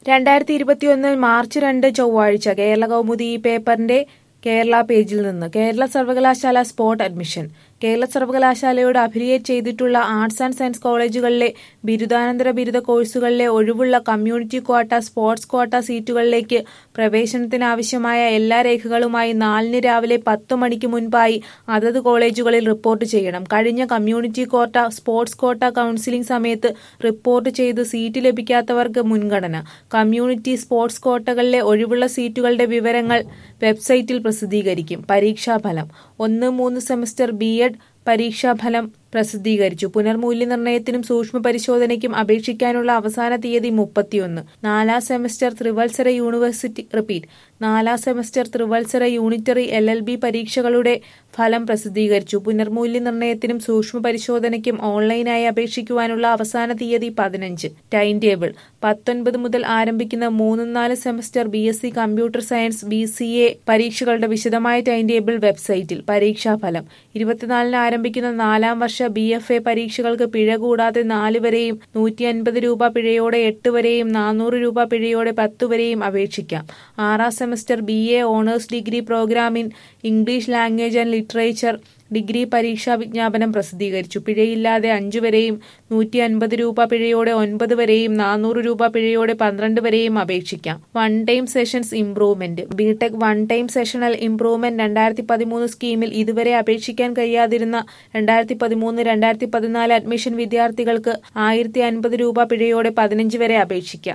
രണ്ടായിരത്തി ഇരുപത്തിയൊന്ന് മാർച്ച് രണ്ട് ചൊവ്വാഴ്ച കേരള കൗമുദി ഈ പേപ്പറിന്റെ കേരള പേജിൽ നിന്ന് കേരള സർവകലാശാല സ്പോട്ട് അഡ്മിഷൻ കേരള സർവകലാശാലയോട് അഫിലിയേറ്റ് ചെയ്തിട്ടുള്ള ആർട്സ് ആൻഡ് സയൻസ് കോളേജുകളിലെ ബിരുദാനന്തര ബിരുദ കോഴ്സുകളിലെ ഒഴിവുള്ള കമ്മ്യൂണിറ്റി ക്വാട്ട സ്പോർട്സ് ക്വാട്ട സീറ്റുകളിലേക്ക് പ്രവേശനത്തിനാവശ്യമായ എല്ലാ രേഖകളുമായി നാലിന് രാവിലെ പത്ത് മണിക്ക് മുൻപായി അതത് കോളേജുകളിൽ റിപ്പോർട്ട് ചെയ്യണം കഴിഞ്ഞ community quota sports quota counselling സമയത്ത് റിപ്പോർട്ട് ചെയ്ത് സീറ്റ് ലഭിക്കാത്തവർക്ക് മുൻഗണന കമ്മ്യൂണിറ്റി സ്പോർട്സ് ക്വാട്ടകളിലെ ഒഴിവുള്ള സീറ്റുകളുടെ വിവരങ്ങൾ വെബ്സൈറ്റിൽ പ്രസിദ്ധീകരിക്കും പരീക്ഷാഫലം ഒന്ന് മൂന്ന് സെമസ്റ്റർ ബി എഡ് പരീക്ഷാഫലം പ്രസിദ്ധീകരിച്ചു പുനർമൂല്യനിർണ്ണയത്തിനും സൂക്ഷ്മ പരിശോധനയ്ക്കും അപേക്ഷിക്കാനുള്ള അവസാന തീയതി മുപ്പത്തിയൊന്ന് നാലാം സെമസ്റ്റർ ത്രിവത്സര യൂണിവേഴ്സിറ്റി റിപ്പീറ്റ് നാലാം സെമസ്റ്റർ ത്രിവത്സര യൂണിറ്ററി എൽ എൽ ബി പരീക്ഷകളുടെ ഫലം പ്രസിദ്ധീകരിച്ചു പുനർമൂല്യനിർണ്ണയത്തിനും സൂക്ഷ്മ പരിശോധനയ്ക്കും ഓൺലൈനായി അപേക്ഷിക്കുവാനുള്ള അവസാന തീയതി പതിനഞ്ച് ടൈം ടേബിൾ പത്തൊൻപത് മുതൽ ആരംഭിക്കുന്ന മൂന്നും നാല് semester B S C computer science B C A പരീക്ഷകളുടെ വിശദമായ ടൈം ടേബിൾ വെബ്സൈറ്റിൽ പരീക്ഷാഫലം ഇരുപത്തിനാലിന് ആരംഭിക്കുന്ന നാലാം വർഷ ബി എഫ് എ പരീക്ഷകൾക്ക് പിഴ കൂടാതെ നാല് വരെയും നൂറ്റി അൻപത് രൂപ പിഴയോടെ എട്ട് വരെയും നാനൂറ് രൂപ പിഴയോടെ പത്ത് വരെയും അപേക്ഷിക്കാം ആറാം semester B A honours degree programme in English language and literature degree പരീക്ഷാ വിജ്ഞാപനം പ്രസിദ്ധീകരിച്ചു പിഴയില്ലാതെ അഞ്ചു വരെയും നൂറ്റി അൻപത് രൂപ പിഴയോടെ ഒൻപത് വരെയും നാനൂറ് രൂപ പിഴയോടെ പന്ത്രണ്ട് വരെയും അപേക്ഷിക്കാം one time sessions improvement BTech one time sessional improvement രണ്ടായിരത്തി പതിമൂന്ന് സ്കീമിൽ ഇതുവരെ അപേക്ഷിക്കാൻ കഴിയാതിരുന്ന രണ്ടായിരത്തി പതിമൂന്ന് രണ്ടായിരത്തി പതിനാല് അഡ്മിഷൻ വിദ്യാർത്ഥികൾക്ക് ആയിരത്തി അൻപത് രൂപ പിഴയോടെ പതിനഞ്ച് വരെ അപേക്ഷിക്കാം